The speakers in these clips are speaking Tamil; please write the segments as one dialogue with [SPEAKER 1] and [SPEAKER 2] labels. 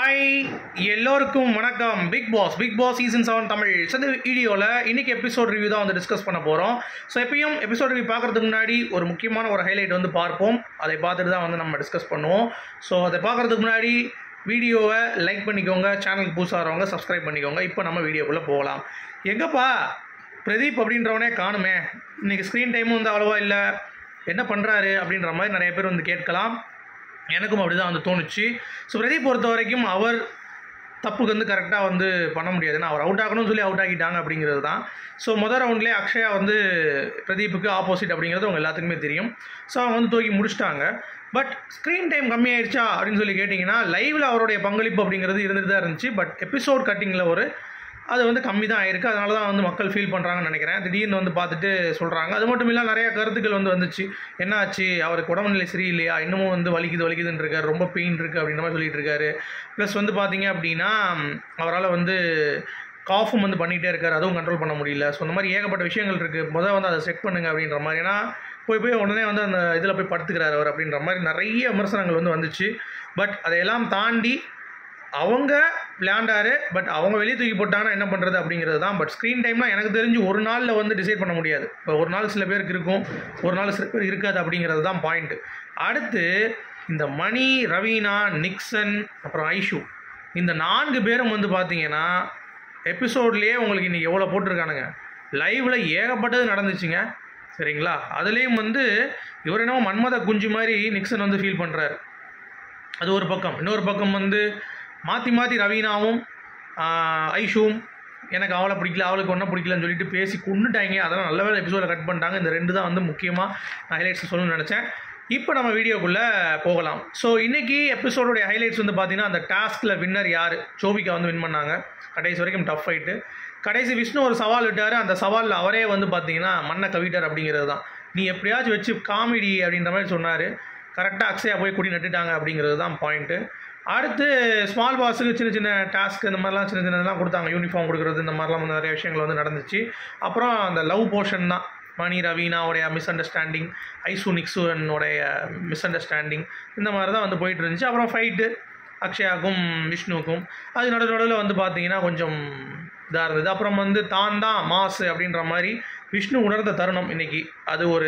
[SPEAKER 1] ஹாய் எல்லோருக்கும் வணக்கம் big boss big boss season seven Tamil so இந்த வீடியோவில் இன்னைக்கு எபிசோட் ரிவ்யூ தான் வந்து டிஸ்கஸ் பண்ண போகிறோம் ஸோ எப்பயும் எபிசோட் ரிவ்யூ பார்க்குறதுக்கு முன்னாடி ஒரு முக்கியமான ஒரு ஹைலைட் வந்து பார்ப்போம் அதை பார்த்துட்டு தான் வந்து நம்ம டிஸ்கஸ் பண்ணுவோம் ஸோ அதை பார்க்குறதுக்கு முன்னாடி வீடியோவை லைக் பண்ணிக்கோங்க சேனலுக்கு புதுசாகிறவங்க சப்ஸ்கிரைப் பண்ணிக்கோங்க இப்போ நம்ம வீடியோக்குள்ளே போகலாம் எங்கப்பா பிரதீப் அப்படின்றவனே காணுமே இன்னைக்கு ஸ்க்ரீன் டைமும் வந்து அவ்வளோவா இல்லை என்ன பண்ணுறாரு அப்படின்ற மாதிரி நிறைய பேர் வந்து கேட்கலாம் எனக்கும் அப்படி தான் வந்து தோணுச்சு ஸோ பிரதீப் பொறுத்த வரைக்கும் அவர் தப்புக்கு வந்து கரெக்டாக வந்து பண்ண முடியாது ஏன்னா அவர் அவுட் ஆகணும்னு சொல்லி அவுட் ஆகிட்டாங்க அப்படிங்கிறது தான் ஸோ முதல் ரவுண்ட்லேயே அக்ஷயா வந்து பிரதீப்புக்கு ஆப்போசிட் அப்படிங்கிறது அவங்க எல்லாத்துக்குமே தெரியும் ஸோ அவங்க வந்து தூக்கி முடிச்சிட்டாங்க பட் ஸ்க்ரீன் டைம் கம்மியாயிருச்சா அப்படின்னு சொல்லி கேட்டிங்கன்னா லைவில் அவருடைய பங்களிப்பு அப்படிங்கிறது இருந்துட்டு தான் இருந்துச்சு பட் எபிசோட் கட்டிங்கில் ஒரு அது வந்து கம்மி தான் ஆயிருக்கு அதனால தான் வந்து மக்கள் ஃபீல் பண்ணுறாங்கன்னு நினைக்கிறேன் திடீர்னு வந்து பார்த்துட்டு சொல்கிறாங்க அது மட்டும் இல்லை நிறைய கருத்துக்கள் வந்து வந்துச்சு என்னாச்சு அவருக்கு உடம்புநிலை சரியில்லையா இன்னமும் வந்து வலிக்குது வலிக்குதுன்னு இருக்காரு ரொம்ப பெயின் இருக்குது அப்படின்ற மாதிரி சொல்லிட்டு இருக்காரு ப்ளஸ் வந்து பார்த்தீங்க அப்படின்னா அவரால் வந்து காஃபும் வந்து பண்ணிகிட்டே இருக்காரு அதுவும் கண்ட்ரோல் பண்ண முடியல ஸோ இந்த மாதிரி ஏகப்பட்ட விஷயங்கள் இருக்குது முதல் வந்து அதை செக் பண்ணுங்க அப்படின்ற மாதிரி ஏன்னா போய் போய் உடனே வந்து அந்த இதில் போய் படுத்துக்கிறாரு அவர் அப்படின்ற மாதிரி நிறைய விமர்சனங்கள் வந்து வந்துச்சு பட் அதையெல்லாம் தாண்டி அவங்க விளையாண்டாரு பட் அவங்க வெளியே தூக்கி போட்டாங்கன்னா என்ன பண்ணுறது அப்படிங்கிறது தான் பட் ஸ்க்ரீன் டைம்லாம் எனக்கு தெரிஞ்சு ஒரு நாளில் வந்து டிசைட் பண்ண முடியாது இப்போ ஒரு நாள் சில பேருக்கு இருக்கும் ஒரு நாள் சில பேர் இருக்காது அப்படிங்கிறது தான் பாயிண்ட்டு அடுத்து இந்த மணி ரவீனா நிக்சன் அப்புறம் ஐஷு இந்த நான்கு பேரும் வந்து பார்த்தீங்கன்னா எபிசோட்லேயே உங்களுக்கு இன்றைக்கி எவ்வளோ போட்டிருக்கானுங்க லைவில் ஏகப்பட்டது நடந்துச்சுங்க சரிங்களா அதுலேயும் வந்து இவர் என்னமோ மன்மத குஞ்சு மாதிரி நிக்சன் வந்து ஃபீல் பண்ணுறாரு அது ஒரு பக்கம் இன்னொரு பக்கம் வந்து மாற்றி மாற்றி ரவீனாவும் ஆஹ், ஐஷுவும் எனக்கு அவளை பிடிக்கல அவளுக்கு ஒன்றும் பிடிக்கலன்னு சொல்லிட்டு பேசி கொண்டுட்டாங்க அதெல்லாம் நல்ல வேலை எபிசோடில் கட் பண்ணிட்டாங்க இந்த ரெண்டு தான் வந்து முக்கியமாக நான் ஹைலைட்ஸ் சொல்லணும்னு நினச்சேன் இப்போ நம்ம வீடியோக்குள்ளே போகலாம் ஸோ இன்றைக்கி எபிசோடோடைய ஹைலைட்ஸ் வந்து பார்த்தீங்கன்னா அந்த டாஸ்கில் வின்னர் யார் ஜோபிகா வந்து வின் பண்ணாங்க கடைசி வரைக்கும் டஃப் ஃபைட்டு கடைசி விஷ்ணு ஒரு சவால் விட்டார் அந்த சவாலில் அவரே வந்து பார்த்தீங்கன்னா மண்ணை கவிட்டார் அப்படிங்கிறது தான் நீ எப்படியாச்சும் வச்சு காமெடி அப்படின்ற மாதிரி சொன்னார் கரெக்டாக அக்ஷயா போய் குடி நட்டுட்டாங்க அப்படிங்கிறது தான் பாயிண்ட்டு அடுத்து ஸ்மால் பாஸுக்கு சின்ன சின்ன டாஸ்க் இந்த மாதிரிலாம் சின்ன சின்னதெல்லாம் கொடுத்தாங்க யூனிஃபார்ம் கொடுக்குறது இந்த மாதிரிலாம் வந்து நிறைய விஷயங்கள் வந்து நடந்துச்சு அப்புறம் அந்த லவ் போர்ஷன் தான் மணி ரவீனாவுடைய மிஸ் அண்டர்ஸ்டாண்டிங் ஐசு நிக்ஸுனுடைய மிஸ் அண்டர்ஸ்டாண்டிங் இந்த மாதிரி தான் வந்து போயிட்டு இருந்துச்சு அப்புறம் ஃபைட்டு அக்ஷயாவுக்கும் விஷ்ணுவுக்கும் அது நடு நடுவில் வந்து பார்த்தீங்கன்னா கொஞ்சம் இதாக இருந்தது அப்புறம் வந்து தான் தான் மாசு அப்படின்ற மாதிரி விஷ்ணு உணர்ந்த தருணம் இன்னைக்கு அது ஒரு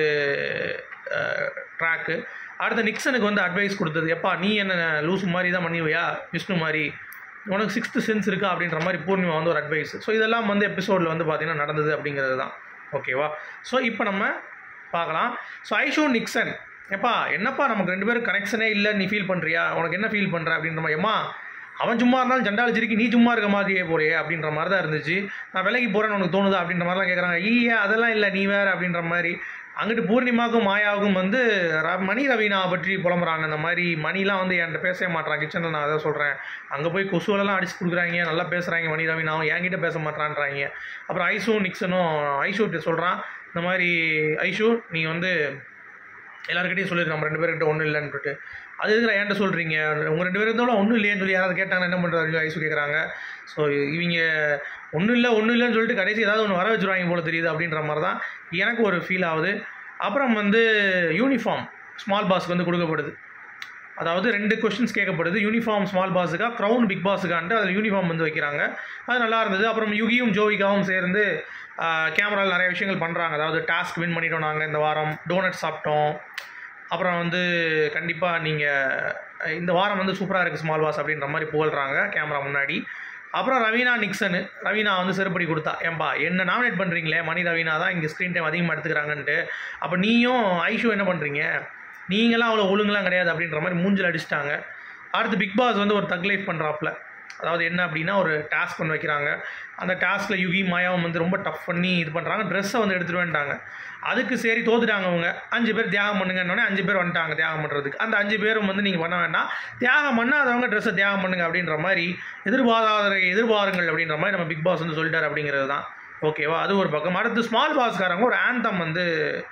[SPEAKER 1] ட்ராக்கு அடுத்து நிக்சனுக்கு வந்து அட்வைஸ் கொடுத்தது எப்பா நீ என்ன லூஸ் மாதிரி தான் பண்ணுவியா விஷ்ணு மாதிரி உனக்கு சிக்ஸ்த்து சென்ஸ் இருக்கா அப்படின்ற மாதிரி பூர்ணிமா வந்து ஒரு அட்வைஸ் ஸோ இதெல்லாம் வந்து எபிசோடில் வந்து பார்த்தீங்கன்னா நடந்தது அப்படிங்கிறது தான் ஓகேவா ஸோ இப்போ நம்ம பார்க்கலாம் ஸோ ஐஷோ நிக்சன் எப்பா என்னப்பா நமக்கு ரெண்டு பேரும் கனெக்ஷனே இல்லை நீ ஃபீல் பண்ணுறியா உனக்கு என்ன ஃபீல் பண்ணுற அப்படின்ற மாதிரி ஏம்மா அவன் சும்மா இருந்தாலும் ஜண்டாலிச்சிருக்கு நீ சும்மா இருக்க மாதிரியே போறியே அப்படின்ற மாதிரி தான் இருந்துச்சு நான் விலைக்கு போகிறேன்னு உனக்கு தோணுதா அப்படின்ற மாதிரிலாம் கேட்குறாங்க ஈயா அதெல்லாம் இல்லை நீ வேறு அப்படின்ற மாதிரி அங்கிட்டு பூர்ணிமாவுக்கும் மாயாவுக்கும் வந்து ர- மணி ரவீனாவை பற்றி புலம்புறாங்க இந்த மாதிரி மணிலாம் வந்து என்கிட்ட பேசவே மாட்றான் கிச்சனில் நான் அதை சொல்கிறேன் அங்கே போய் கொசுவலெல்லாம் அடிச்சு கொடுக்குறாங்க நல்லா பேசுகிறாங்க மணி ரவீனாவும் என்கிட்ட பேச மாட்றான்றாங்க அப்புறம் ஐஷும் நிக்சனும் ஐஷுகிட்ட சொல்கிறான் இந்த மாதிரி ஐஷு நீ வந்து எல்லாருக்கிட்டையும் சொல்லிடு நம்ம ரெண்டு பேர்கிட்ட ஒன்றும் இல்லைன்னுட்டு அது எதுக்குற என்கிட்ட சொல்கிறீங்க உங்கள் ரெண்டு பேரும் இருந்தாலும் ஒன்றும் இல்லையேன்னு சொல்லி யாராவது கேட்டாங்கன்னா என்ன பண்ணுறது ஐசு கேட்குறாங்க ஸோ இவங்க ஒன்றும் இல்லை ஒன்றும் இல்லைன்னு சொல்லிட்டு கடைசி ஏதாவது ஒன்று வர வச்சுருவாங்க போல தெரியுது அப்படின்ற மாதிரி தான் எனக்கு ஒரு ஃபீல் ஆகுது அப்புறம் வந்து யூனிஃபார்ம் ஸ்மால் பாஸ்க்கு வந்து கொடுக்கப்படுது அதாவது ரெண்டு கொஸ்டின்ஸ் கேட்கப்படுது யூனிஃபார்ம் ஸ்மால் பாஸுக்கா க்ரௌன் பிக் பாஸுக்கான்ட்டு அதில் யூனிஃபார்ம் வந்து வைக்கிறாங்க அது நல்லா இருந்தது அப்புறம் யுகியும் ஜோவிகாவும் சேர்ந்து கேமராவில் நிறைய விஷயங்கள் பண்ணுறாங்க அதாவது டாஸ்க் வின் பண்ணிட்டோம் நாங்கள் இந்த வாரம் டோனட் சாப்பிட்டோம் அப்புறம் வந்து கண்டிப்பாக நீங்கள் இந்த வாரம் வந்து சூப்பராக இருக்குது ஸ்மால் பாஸ் அப்படின்ற மாதிரி புகழ்கிறாங்க கேமரா முன்னாடி அப்புறம் ரவீனா நிக்சனு ரவீனா வந்து செருப்படி கொடுத்தா ஏன்பா என்ன நாமினேட் பண்ணுறீங்களே மணி ரவீனா தான் இங்கே ஸ்க்ரீன் டைம் அதிகமாக எடுத்துக்கிறாங்கன்ட்டு அப்போ நீயும் ஐஷு என்ன பண்ணுறீங்க நீங்களாம் அவ்வளோ ஒழுங்குலாம் கிடையாது அப்படின்ற மாதிரி மூஞ்சில் அடிச்சிட்டாங்க அடுத்து பிக் பாஸ் வந்து ஒரு தக் லைஃப் பண்ணுறாப்புல அதாவது என்ன அப்படின்னா ஒரு டாஸ்க் பண்ண வைக்கிறாங்க அந்த டாஸ்கில் யுகி மாயாவும் வந்து ரொம்ப டஃப் பண்ணி இது பண்ணுறாங்க ட்ரெஸ்ஸை வந்து எடுத்துகிட்டு வந்துட்டாங்க அதுக்கு சரி தோத்துட்டாங்க அவங்க அஞ்சு பேர் தியாகம் பண்ணுங்கன்னொடனே அஞ்சு பேர் வந்துட்டாங்க தியாகம் பண்ணுறதுக்கு அந்த அஞ்சு பேரும் வந்து நீங்கள் பண்ண வேண்டாம் தியாகம் பண்ணாதவங்க ட்ரெஸ்ஸை தியாகம் பண்ணுங்க அப்படின்ற மாதிரி எதிர்பாராத எதிர்பாருங்கள் அப்படின்ற மாதிரி நம்ம பிக் பாஸ் வந்து சொல்லிட்டார் அப்படிங்கிறது தான் ஓகேவா அது ஒரு பக்கம் அடுத்து ஸ்மால் பாஸ்காரங்க ஒரு ஆந்தம் வந்து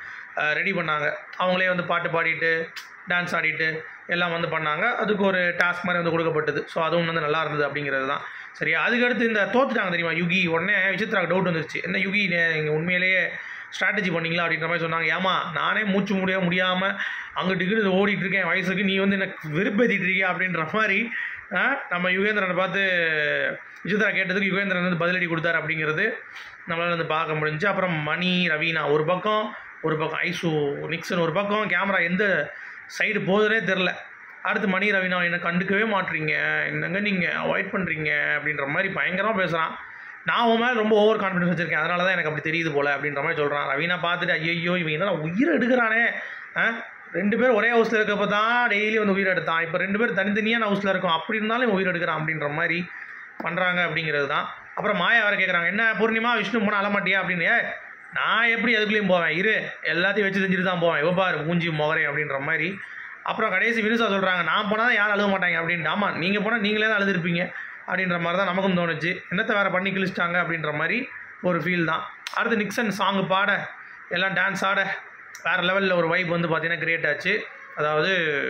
[SPEAKER 1] ரெடி பண்ணாங்க அவங்களே வந்து பாட்டு பாடிட்டு டான்ஸ் ஆடிட்டு எல்லாம் வந்து பண்ணாங்க அதுக்கு ஒரு டாஸ்க் மாதிரி வந்து கொடுக்கப்பட்டது ஸோ அதுவும் வந்து நல்லா இருந்தது அப்படிங்கிறது தான் சரியா அதுக்கடுத்து இந்த தோத்துட்டாங்க தெரியுமா யுகி உடனே விசித்ராக்கு டவுட் வந்துருச்சு என்ன யுகி நீங்கள் உண்மையிலேயே ஸ்ட்ராட்டஜி பண்ணீங்களா அப்படின்ற மாதிரி சொன்னாங்க ஏமா நானே மூச்சு முடிய முடியாமல் அங்கிட்டு இங்கிட்டு ஓடிட்டு இருக்கேன் வயசுக்கு நீ வந்து எனக்கு வெறுப்பேற்றிட்டு இருக்கியா அப்படின்ற மாதிரி ஆ, நம்ம யுகேந்திரனை பார்த்து விசித்ரா கேட்டதுக்கு யுகேந்திரன் வந்து பதிலடி கொடுத்தாரு அப்படிங்கிறது நம்மளால் வந்து பார்க்க முடிஞ்சுச்சு அப்புறம் மணி ரவீனா ஒரு பக்கம் ஒரு பக்கம் ஐசு நிக்சன் ஒரு பக்கம் கேமரா எந்த சைடு போகுதுனே தெரில அடுத்து மணி ரவீனா என்னை கண்டுக்கவே மாட்றீங்க என்னங்க நீங்கள் அவாய்ட் பண்ணுறீங்க அப்படின்ற மாதிரி பயங்கரமாக பேசுகிறான் நான் உன் மேலே ரொம்ப ஓவர் கான்ஃபிடன்ஸ் வச்சிருக்கேன் அதனால தான் எனக்கு அப்படி தெரியுது போல அப்படின்ற மாதிரி சொல்கிறான் ரவீனா பார்த்துட்டு ஐயோ இவன் என்னடா உயிரை எடுக்கிறானே ஆ ரெண்டு பேர் ஒரே ஹவுஸில் இருக்கப்போ தான் டெய்லி வந்து உயிர் எடுத்தான் இப்போ ரெண்டு பேர் தனித்தனியான ஹவுஸில் இருக்கும் அப்படி இருந்தாலும் இவன் உயிர் எடுக்கிறான் அப்படின்ற மாதிரி பண்ணுறாங்க அப்படிங்கிறது தான் அப்புறம் மாயா வேறு கேட்குறாங்க என்ன பூர்ணிமா விஷ்ணு போனால் அழமாட்டியா அப்படின்னு "ஏய், நான் எப்படி அதுக்குள்ளேயும் போவேன் இரு எல்லாத்தையும் வச்சு செஞ்சுட்டு தான் போவேன் இவ பாரு மூஞ்சி முகரே அப்படின்ற மாதிரி அப்புறம் கடைசி வினுசா சொல்கிறாங்க நான் போனால் தான் யாரும் அழுக மாட்டாங்க அப்படின்ட்டு ஆமாம் நீங்கள் போனால் நீங்களே தான் அழுதுருப்பீங்க அப்படின்ற மாதிரி தான் நமக்கும் தோணுச்சு என்னத்தை வேறு பண்ணி கிழிச்சிட்டாங்க அப்படின்ற மாதிரி ஒரு ஃபீல் தான் அடுத்து நிக்சன் சாங் பாட எல்லாம் டான்ஸ் ஆட வேறு லெவலில் ஒரு வைப் வந்து பார்த்தீங்கன்னா கிரியேட் ஆச்சு அதாவது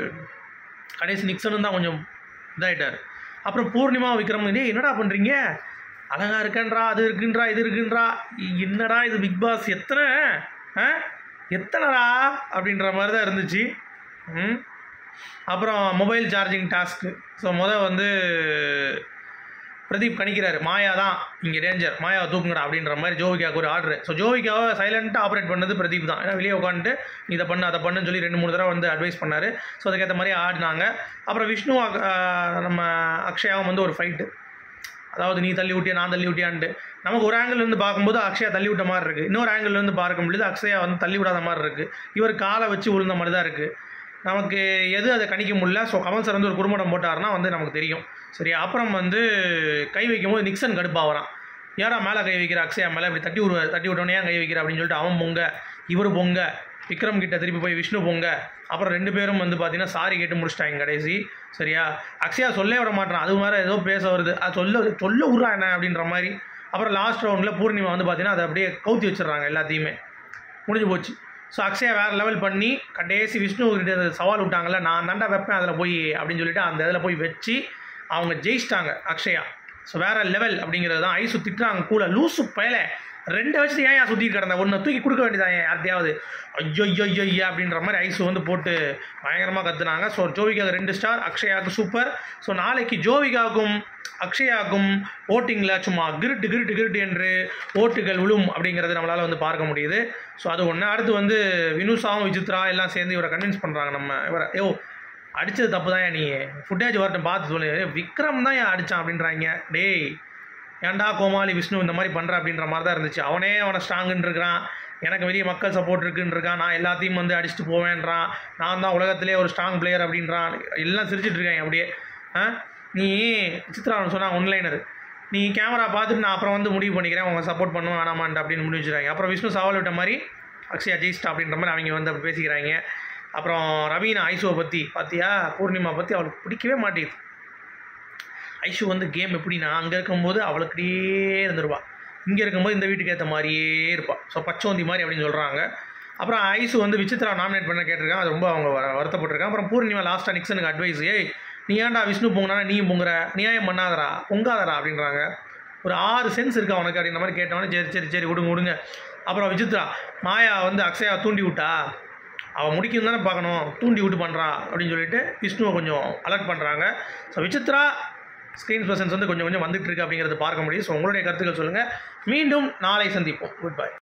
[SPEAKER 1] கடைசி நிக்சனும் தான் கொஞ்சம் இதாயிட்டார் அப்புறம் பூர்ணிமா விக்ரம் டேய் என்னடா பண்ணுறீங்க அழகா இருக்கன்றா அது இருக்குன்றா இது இருக்குன்றா என்னடா இது பிக் பாஸ் எத்தனை ஆ எத்தனைடா அப்படின்ற மாதிரி தான் இருந்துச்சு ம் அப்புறம் மொபைல் சார்ஜிங் டாஸ்க்கு ஸோ மொதல் வந்து பிரதீப் கணிக்கிறாரு மாயா தான் இங்கே டேஞ்சர் மாயாவை தூக்குங்கடா அப்படின்ற மாதிரி ஜோவிகாவுக்கு ஒரு ஆர்டர் ஸோ ஜோவிகாவை சைலண்ட்டாக ஆப்ரேட் பண்ணது பிரதீப் தான் ஏன்னா வெளியே உட்காந்துட்டு நீ இதை பண்ணு அதை பண்ணுன்னு சொல்லி ரெண்டு மூணு தடவை வந்து அட்வைஸ் பண்ணார் ஸோ அதுக்கேற்ற மாதிரி ஆடினாங்க அப்புறம் விஷ்ணு அக்- ஆஹ் நம்ம அக்ஷயாவும் வந்து ஒரு ஃபைட்டு அதாவது நீ தள்ளி விட்டியா நான் தள்ளி விட்டியான்ட்டு நமக்கு ஒரு ஆங்கிள் இருந்து பார்க்கும்போது அக்ஷயா தள்ளி விட்ட மாதிரி இருக்குது இன்னொரு ஆங்கிள் இருந்து பார்க்க முடியுது அக்ஷயா வந்து தள்ளி விடாத மாதிரி இருக்குது இவர் காலை வச்சு விழுந்த மாதிரி தான் இருக்குது நமக்கு எது அதை கணிக்க முடியல ஸோ கமல் சார் வந்து ஒரு குறும்படம் போட்டாருன்னா வந்து நமக்கு தெரியும் சரி அப்புறம் வந்து கை வைக்கும்போது நிக்சன் கடுப்பாகிறான் ஏடா மேலே கை வைக்கிற அக்ஷயா மேலே இப்படி தட்டி விடுவார் தட்டி விட்டோன்னே ஏன் கை வைக்கிற அப்படின்னு சொல்லிட்டு அவன் பொங்க இவர் பொங்க விக்ரம் கிட்ட திருப்பி போய் விஷ்ணு பொங்க அப்புறம் ரெண்டு பேரும் வந்து பார்த்தீங்கன்னா சாரி கேட்டு முடிச்சிட்டாங்க கடைசி சரியா அக்ஷயா சொல்லே விட மாட்டான் அது மாதிரி ஏதோ பேச வருது அது சொல்ல சொல்ல விட்றா என்ன அப்படின்ற மாதிரி அப்புறம் லாஸ்ட் ரவுண்டில் பூர்ணிமா வந்து பார்த்தீங்கன்னா அதை அப்படியே கவுத்தி வச்சிடுறாங்க எல்லாத்தையுமே முடிஞ்சு போச்சு ஸோ அக்ஷயா வேறு லெவல் பண்ணி கடைசி விஷ்ணு கிட்ட அந்த சவால் விட்டாங்கல்ல நான் தாண்டா வைப்பேன் அதில் போய் அப்படின்னு சொல்லிட்டு அந்த இதில் போய் வச்சு அவங்க ஜெயிச்சிட்டாங்க அக்ஷயா ஸோ வேற லெவல் அப்படிங்கிறது தான் ஐசு திட்டுறாங்க கூட லூசு பயல ரெண்டை வச்சுட்டு ஏன் சுற்றி கிடந்த ஒன்று தூக்கி கொடுக்க வேண்டியதான் யார்ட்டையாவது ஐயோ ஐயோ ஐயோ ஐயா அப்படின்ற மாதிரி ஐசு வந்து போட்டு பயங்கரமாக கத்துனாங்க ஸோ ஜோவிகாவுக்கு ரெண்டு ஸ்டார் அக்ஷயாவுக்கு சூப்பர் ஸோ நாளைக்கு ஜோவிகாவுக்கும் அக்ஷயாவுக்கும் ஓட்டிங்கில் சும்மா கிருட்டு கிருட்டு கிருட்டு என்று ஓட்டுகள் விழும் அப்படிங்கிறது நம்மளால் வந்து பார்க்க முடியுது ஸோ அது ஒன்று அடுத்து வந்து வினுசாவும் விசித்ரா எல்லாம் சேர்ந்து இவரை கன்வின்ஸ் பண்ணுறாங்க நம்ம இவரை யோ அடித்தது தப்பு தான் நீ ஃபுட்டேஜ் வரட்டும் பார்த்து சொல்லு "ஏய், விக்ரம் தான் ஏன் அடித்தான் அப்படின்றாங்க டேய் ஏன்டா கோமாளி விஷ்ணு இந்த மாதிரி பண்ணுற அப்படின்ற மாதிரி தான் இருந்துச்சு அவனே அவனை ஸ்ட்ராங்குன்னு இருக்கிறான் எனக்கு வெளியே மக்கள் சப்போர்ட் இருக்குன்னு இருக்கான் நான் எல்லாத்தையும் வந்து அடிச்சுட்டு போவேன்றான் நான் தான் உலகத்திலே ஒரு ஸ்ட்ராங் பிளேயர் அப்படின்றான் எல்லாம் சிரிச்சிட்டு இருக்காங்க அப்படியே ஆ நீ சித்ரா சொன்னாங்க ஒன்லைனர் நீ கேமரா பார்த்துட்டு நான் அப்புறம் வந்து முடிவு பண்ணிக்கிறேன் அவங்க சப்போர்ட் பண்ணுவேன் வேணாமான்ட்டு அப்படின்னு முடிவு வச்சுருக்காங்க அப்புறம் விஷ்ணு சவால் விட்ட மாதிரி அக்ஷயா ஜெயிஸ்டா அப்படின்ற மாதிரி அவங்க வந்து அப்படி பேசிக்கிறாங்க அப்புறம் ரவீனா ஐசுவை பற்றி பார்த்தியா பூர்ணிமா பற்றி அவளுக்கு பிடிக்கவே மாட்டேங்குது ஐஷு வந்து கேம் எப்படின்னா அங்கே இருக்கும்போது அவளுக்கிட்டே இருந்துருவா இங்கே இருக்கும்போது இந்த வீட்டுக்கு ஏற்ற மாதிரியே இருப்பாள் ஸோ பச்சோந்தி மாதிரி அப்படின்னு சொல்கிறாங்க அப்புறம் ஐசு வந்து விசித்ரா நாமினேட் பண்ண கேட்டிருக்காங்க அது ரொம்ப அவங்க வர- வருத்தப்பட்டிருக்காங்க அப்புறம் பூர்ணிமா லாஸ்ட்டாக நிக்சனுக்கு அட்வைஸ் ஏய் நீ ஏன்டா விஷ்ணு பொங்கினா நீ பொங்குற நியாயம் பண்ணாதடா பொங்காதடா அப்படின்றாங்க ஒரு ஆறு சென்ஸ் இருக்கா உனக்கு அப்படின்ற மாதிரி கேட்டவொடனே சரி சரி சரி விடுங்க விடுங்க அப்புறம் விசித்ரா மாயா வந்து அக்ஷயா தூண்டி விட்டா அவள் முடிக்கணும் தானே பார்க்கணும் தூண்டி விட்டு பண்ணுறா அப்படின்னு சொல்லிட்டு விஷ்ணுவை கொஞ்சம் அலர்ட் பண்ணுறாங்க ஸோ விசித்ரா ஸ்க்ரீன் பர்சன்ஸ் வந்து கொஞ்சம் கொஞ்சம் வந்துட்டு இருக்கு அப்படிங்கிறது பார்க்க முடியும் ஸோ உங்களுடைய கருத்துக்கள் சொல்லுங்கள் மீண்டும் நாளை சந்திப்போம் குட் பை